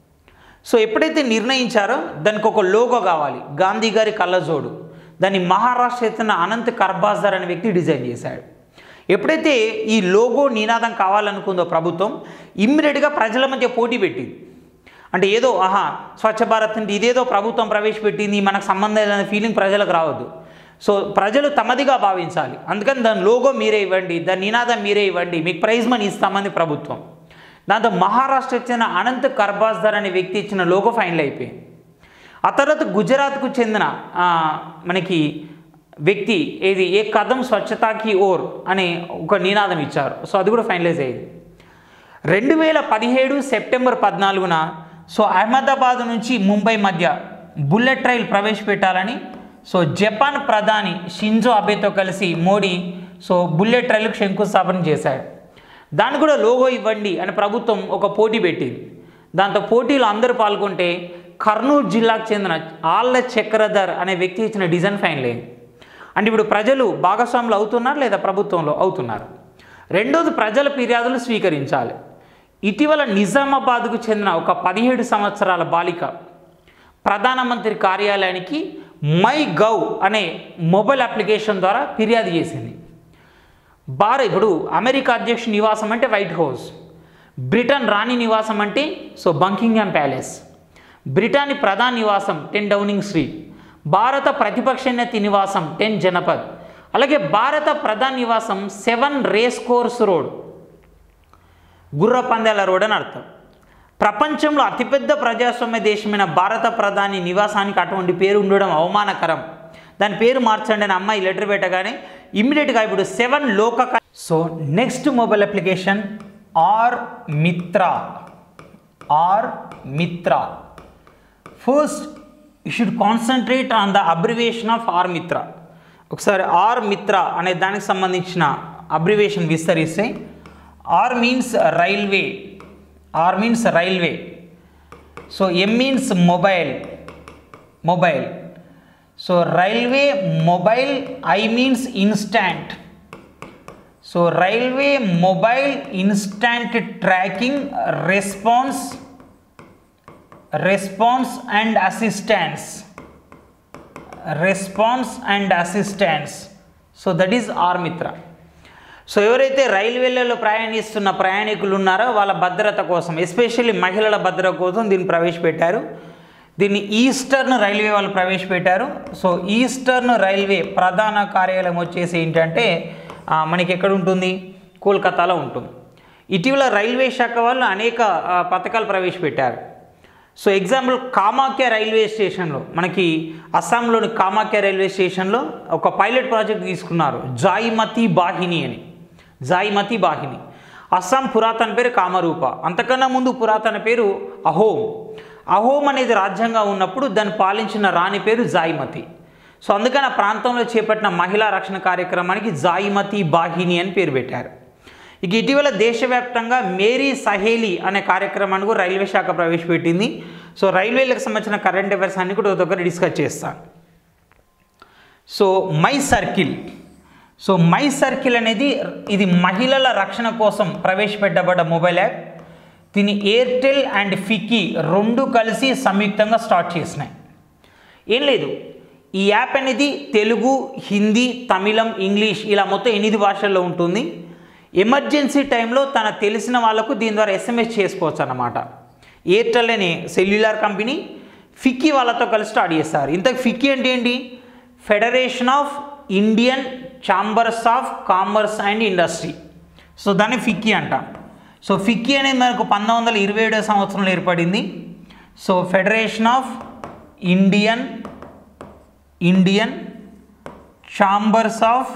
సో ఎప్పుడైతే నిర్ణయించారో దానికి ఒక లోగో కావాలి గాంధీ గారి కళ్ళజోడు దాన్ని మహారాష్ట్ర చెందిన అనంత్ కర్బాజర్ అనే వ్యక్తి డిజైన్ చేశాడు ఎప్పుడైతే ఈ లోగో నినాదం కావాలనుకుందో ప్రభుత్వం ఇమ్మీడియట్గా ప్రజల మధ్య పోటీ పెట్టింది అంటే ఏదో ఆహా స్వచ్ఛ భారత్ అంటే ఇదేదో ప్రభుత్వం ప్రవేశపెట్టింది మనకు సంబంధం లేదనే ఫీలింగ్ ప్రజలకు రావద్దు సో ప్రజలు తమదిగా భావించాలి అందుకని దాని లోగో మీరే ఇవ్వండి దాని నినాదం మీరే ఇవ్వండి మీకు ప్రైజ్ మనీ ఇస్తామని ప్రభుత్వం దాంతో మహారాష్ట్ర ఇచ్చిన అనంత్ కర్బాస్దర్ అనే వ్యక్తి ఇచ్చిన లోగో ఫైనల్ అయిపోయింది ఆ తర్వాత గుజరాత్కు చెందిన ఆ, మనకి వ్యక్తి ఏది ఏ కదం స్వచ్ఛతాకి ఓర్ అనే ఒక నినాదం ఇచ్చారు సో అది కూడా ఫైనలైజ్ అయ్యింది రెండు వేల పదిహేడు సెప్టెంబర్ పద్నాలుగున సో అహ్మదాబాద్ నుంచి ముంబై మధ్య బుల్లెట్ రైల్ ప్రవేశపెట్టాలని సో జపాన్ ప్రధాని షింజో అబేతో కలిసి మోడీ సో బుల్లెట్ రైలుకు శంకుస్థాపన చేశాడు దాన్ని కూడా లోగో ఇవ్వండి అని ప్రభుత్వం ఒక పోటీ పెట్టింది దాంతో పోటీలో అందరూ పాల్గొంటే కర్నూలు జిల్లాకు చెందిన ఆళ్ళ చక్రధర్ అనే వ్యక్తి ఇచ్చిన డిజైన్ ఫైనల్ అయింది అంటే ఇప్పుడు ప్రజలు భాగస్వాములు అవుతున్నారు లేదా ప్రభుత్వంలో అవుతున్నారు రెండోది ప్రజల ఫిర్యాదులు స్వీకరించాలి ఇటీవల నిజామాబాద్కు చెందిన ఒక పదిహేడు సంవత్సరాల బాలిక ప్రధానమంత్రి కార్యాలయానికి మై గవ్ అనే మొబైల్ అప్లికేషన్ ద్వారా ఫిర్యాదు చేసింది భార ఇప్పుడు అమెరికా అధ్యక్షుడి నివాసం అంటే వైట్ హౌస్ బ్రిటన్ రాణి నివాసం అంటే సో బంకింగ్హామ్ ప్యాలెస్ బ్రిటాని ప్రధాన నివాసం టెన్ డౌనింగ్ స్ట్రీట్ భారత ప్రతిపక్ష నేత నివాసం టెన్ జనపద్ అలాగే భారత ప్రధాన నివాసం సెవెన్ రేస్ కోర్స్ రోడ్ గుర్ర పందాల రోడ్ అని అర్థం ప్రపంచంలో అతిపెద్ద ప్రజాస్వామ్య దేశమైన భారత ప్రధాని నివాసానికి అటువంటి పేరు ఉండడం అవమానకరం దాని పేరు మార్చండి అని అమ్మాయి లెటర్ పెట్టగానే ఇమ్మీడియట్గా ఇప్పుడు సెవెన్ లోక so next mobile application R Mitra R Mitra first you should concentrate on the abbreviation of R Mitra ఒకసారి ఆర్ మిత్ర అనే దానికి సంబంధించిన అబ్రివేషన్ విస్తరిస్తే R means railway R means railway so M means mobile mobile so railway mobile I means instant so railway mobile instant tracking response response and assistance response and assistance so that is RMitra so ఎవరైతే రైల్వేలలో ప్రయాణిస్తున్న ప్రయాణికులు ఉన్నారో వాళ్ళ భద్రత కోసం especially మహిళల భద్రత కోసం దీన్ని ప్రవేశపెట్టారు దీన్ని ఈస్టర్న్ రైల్వే వాళ్ళు ప్రవేశపెట్టారు సో ఈస్టర్న్ రైల్వే ప్రధాన కార్యాలయం వచ్చేసి ఏంటంటే ఆ, మనకి ఎక్కడ ఉంటుంది కోల్కతాలో ఉంటుంది ఇటీవల రైల్వే శాఖ వాళ్ళు అనేక ఆ, పథకాలు ప్రవేశపెట్టారు సో ఎగ్జాంపుల్ కామాఖ్య రైల్వే స్టేషన్లో మనకి అస్సాంలోని కామాఖ్య రైల్వే స్టేషన్లో ఒక పైలట్ ప్రాజెక్ట్ తీసుకున్నారు జాయిమతి బాహిని అని జాయిమతి బాహిని అస్సాం పురాతన పేరు కామరూప అంతకన్నా ముందు పురాతన పేరు అహోం అహోం అనేది రాజ్యంగా ఉన్నప్పుడు దాన్ని పాలించిన రాణి పేరు జాయిమతి సో అందుకని ఆ ప్రాంతంలో చేపట్టిన మహిళా రక్షణ కార్యక్రమానికి జాయిమతి బాహిని అని పేరు పెట్టారు ఇక ఇటీవల దేశవ్యాప్తంగా మేరీ సహేలి అనే కార్యక్రమాన్ని కూడా రైల్వే శాఖ ప్రవేశపెట్టింది సో రైల్వేలకు సంబంధించిన కరెంట్ అఫైర్స్ అన్ని కూడా ఒక దగ్గర డిస్కస్ చేస్తాను so my circle so my circle అనేది ఇది మహిళల రక్షణ కోసం ప్రవేశపెట్టబడ్డ మొబైల్ యాప్ దీన్ని ఎయిర్టెల్ అండ్ ఫిక్కీ రెండు కలిసి సంయుక్తంగా స్టార్ట్ చేసినాయి ఏం లేదు ఈ యాప్ అనేది తెలుగు హిందీ తమిళం ఇంగ్లీష్ ఇలా మొత్తం ఎనిమిది భాషల్లో ఉంటుంది ఎమర్జెన్సీ టైంలో తన తెలిసిన వాళ్ళకు దీని ద్వారా ఎస్ఎంఎస్ చేసుకోవచ్చు అన్నమాట ఎయిర్టెల్ అనే సెల్యులార్ కంపెనీ ఫిక్కీ వాళ్ళతో కలిసి స్టార్ట్ చేస్తారు ఇంతకు ఫిక్కీ అంటే ఏంటి Federation of Indian Chambers of Commerce and Industry so దాన్ని ఫిక్కీ అంటాం సో ఫిక్కీ అనేది మనకు పంతొమ్మిది వందల ఇరవై ఏడో సంవత్సరంలో ఏర్పడింది so federation of Indian Indian Chambers of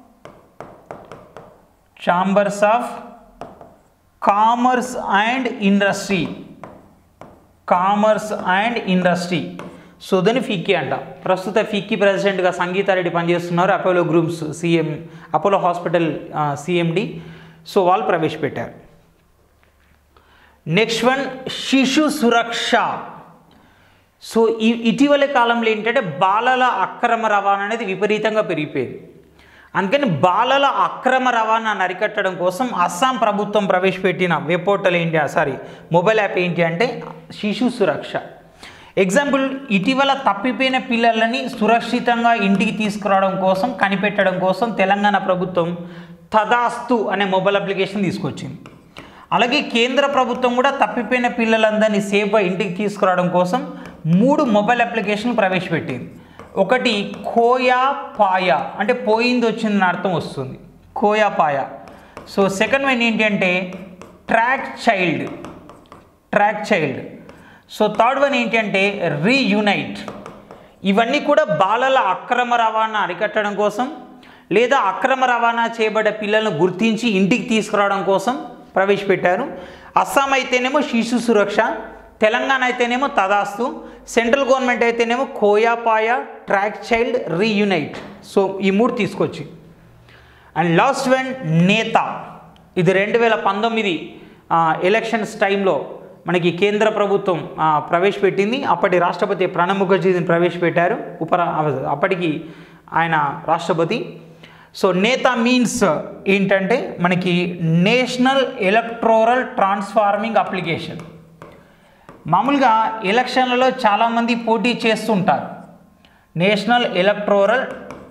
chambers of Commerce and industry commerce and Industry so దాన్ని ఫిక్కీ అంట ప్రస్తుత ఫిక్కీ ప్రెసిడెంట్గా సంగీతారెడ్డి పనిచేస్తున్నారు Apollo groups CM Apollo hospital CMD so వాళ్ళు ప్రవేశపెట్టారు నెక్స్ట్ వన్ శిశు సురక్ష సో ఈ ఇటీవలి కాలంలో ఏంటంటే బాలల అక్రమ రవాణా అనేది విపరీతంగా పెరిగిపోయింది అందుకని బాలల అక్రమ రవాణాను అరికట్టడం కోసం అస్సాం ప్రభుత్వం ప్రవేశపెట్టిన వెబ్ పోర్టల్ ఏంటి సారీ మొబైల్ యాప్ ఏంటి అంటే శిశు సురక్ష ఎగ్జాంపుల్ ఇటీవల తప్పిపోయిన పిల్లలని సురక్షితంగా ఇంటికి తీసుకురావడం కోసం కనిపెట్టడం కోసం తెలంగాణ ప్రభుత్వం తదాస్తు అనే మొబైల్ అప్లికేషన్ తీసుకొచ్చింది అలాగే కేంద్ర ప్రభుత్వం కూడా తప్పిపోయిన పిల్లలందరినీ సేఫ్గా ఇంటికి తీసుకురావడం కోసం మూడు మొబైల్ అప్లికేషన్లు ప్రవేశపెట్టింది ఒకటి కోయా పాయ అంటే పోయింది వచ్చిందని అర్థం వస్తుంది Khoya Paya so second one ఏంటి అంటే track child track child so third one ఏంటి అంటే రీయునైట్ ఇవన్నీ కూడా బాలల అక్రమ రవాణా అరికట్టడం కోసం లేదా అక్రమ రవాణా చేయబడ్డ పిల్లలను గుర్తించి ఇంటికి తీసుకురావడం కోసం ప్రవేశపెట్టారు అస్సాం అయితేనేమో శిశు సురక్ష తెలంగాణ అయితేనేమో తదాస్తు సెంట్రల్ గవర్నమెంట్ అయితేనేమో KhoyaPaya track child reunite so ఈ మూడు తీసుకొచ్చి అండ్ లాస్ట్ వన్ నేత ఇది రెండు వేల పంతొమ్మిది ఎలక్షన్స్ టైంలో మనకి కేంద్ర ప్రభుత్వం ఆ, ప్రవేశపెట్టింది అప్పటి రాష్ట్రపతి ప్రణబ్ ముఖర్జీ దీన్ని ప్రవేశపెట్టారు ఉపరా అప్పటికి ఆయన రాష్ట్రపతి సో నేత మీన్స్ ఏంటంటే మనకి నేషనల్ ఎలక్ట్రోరల్ ట్రాన్స్ఫార్మింగ్ అప్లికేషన్ మామూలుగా ఎలక్షన్లలో చాలామంది పోటీ చేస్తుంటారు national electoral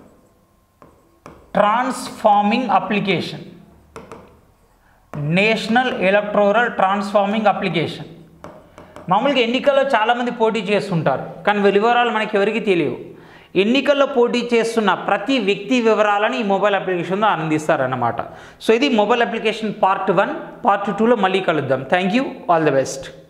transforming application national electoral transforming application మామూలుగా ఎన్నికల్లో చాలామంది పోటీ చేస్తుంటారు కానీ వీళ్ళ వివరాలు మనకి ఎవరికి తెలియవు ఎన్నికల్లో పోటీ చేస్తున్న ప్రతి వ్యక్తి వివరాలను ఈ మొబైల్ అప్లికేషన్లో అందిస్తారన్నమాట సో ఇది mobile application part one part టూలో మళ్ళీ కలుద్దాం thank you all the best